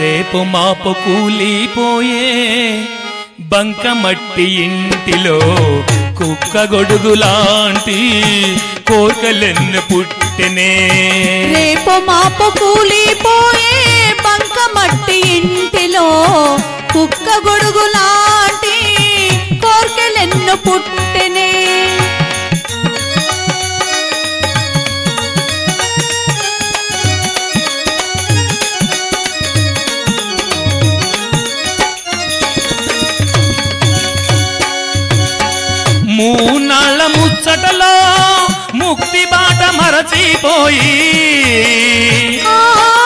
రేపు మాపు కూలిపోయే బంకమట్టి ఇంటిలో కుక్క గొడుగులాంటి కోర్కలెన్ను పుట్టెనే రేపు మాపు కూలిపోయే బంకమట్టి ఇంటిలో కుక్క గొడుగు లాంటి కోర్కెలెన్ను పుట్టెనే మూనాళ్ళ ముచ్చటలో ముక్తి బాట మరచిపోయి ఆ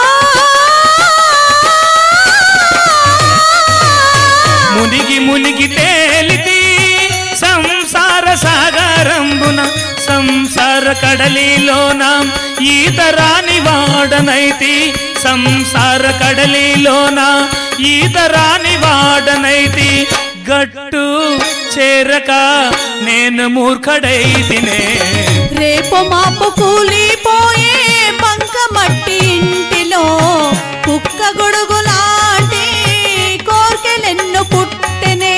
మునిగి మునిగి తేలితి సంసార సాగరంబున సంసార కడలిలోన ఈత రాని వాడనైతి సంసార కడలిలోన ఈత రాని వాడనైతి గట్టు చేరక నేను మూర్ఖడైతినే రేపు మాపు కూలిపోయే బంకమట్టి ఇంటిలో కుక్క గొడుగు లాంటి కోర్కెలెన్ను పుట్టెనే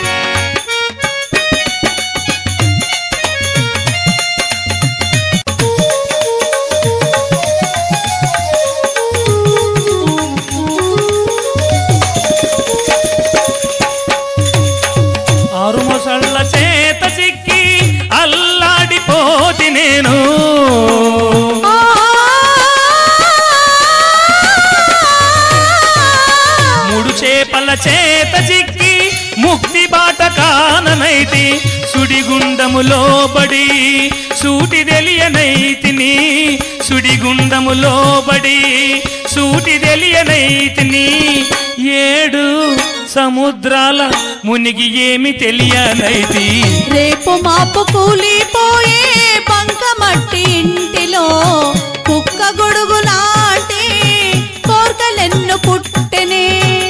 ఆరు మొసళ్ళ చేత చిక్కి అల్లాడిపోతి నేను ఆ మూడు చేపల చేత చిక్కి ముక్తి బాట కాననైతి సుడిగుండములో బడి సూటి తెలియనైతిని సుడిగుండములో బడి సూటి తెలియనైతిని ఏడు సముద్రాల మునిగి ఏమి తెలియనైతి రేపు మాపు కూలిపోయే బంకమట్టి ఇంటిలో కుక్క గొడుగు లాంటి కోర్కలెన్ను పుట్టెనే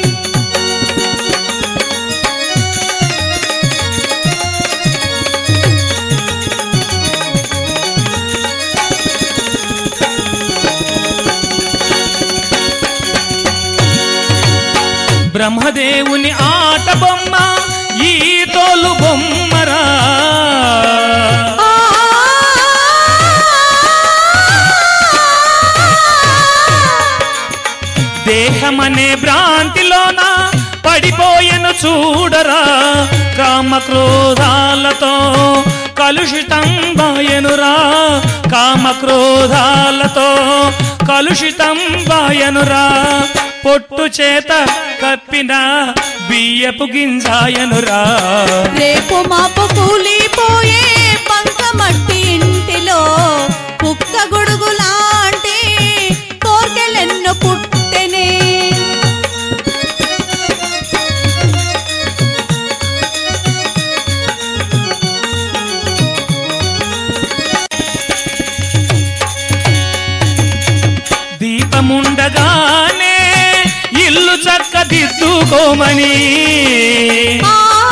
బ్రహ్మదేవుని ఆట బొమ్మ ఈ తోలు బొమ్మరా ఆ దేహమనే భ్రాంతిలోన పడిపోయెను చూడరా కామక్రోధాలతో కలుషితం బాయనురా కామక్రోధాలతో కలుషితం బాయనురా పొట్టు చేత కప్పిన బియ్యపు గింజాయనురా రేపు మాపు కూలిపోయే బంకమట్టి ఇంటిలో కుక్క గొడుగు లాంటి కోర్కెలెన్ను పుట్టెనే దీపముండగానే ఇల్లు చక్కదిద్దుకోమని ఆ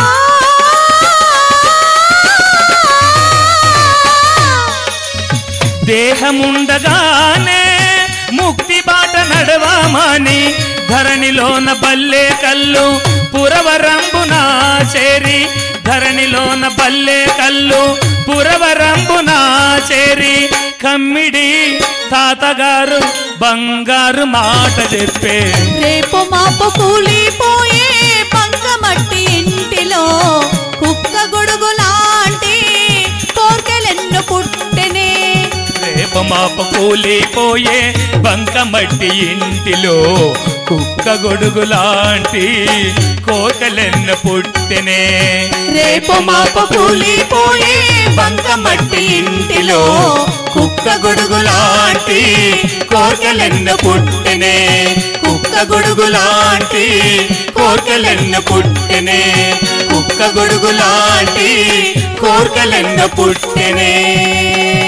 దేహముండగానే ముక్తి బాట నడవామని ధరణిలోన బల్లే కల్లు పురవరంబునా చేరి ధరణిలోన బల్లే కల్లు పురవరంబునా చేరి కమ్మిడి తాతగారు బంగారు మాట చెప్పే రేపు మాపు కూలిపోయే బంకమట్టి ఇంటిలో కుక్క గొడుగు లాంటి కోర్కెలెన్ను పుట్టెనే రేప మాప కూలిపోయే బంకమట్టి ఇంటిలో కుక్క గొడుగు లాంటి కోకలెన్న పుట్టెనే రేపు మాపు కూలిపోయే బంకమట్టి ఇంటిలో కుక్క గొడుగు లాంటి కోర్కెలెన్ను పుట్టెనే కుక్క గొడుగు లాంటి కోర్కెలెన్ను పుట్టెనే కుక్క గొడుగు లాంటి కోర్కెలెన్ను పుట్టెనే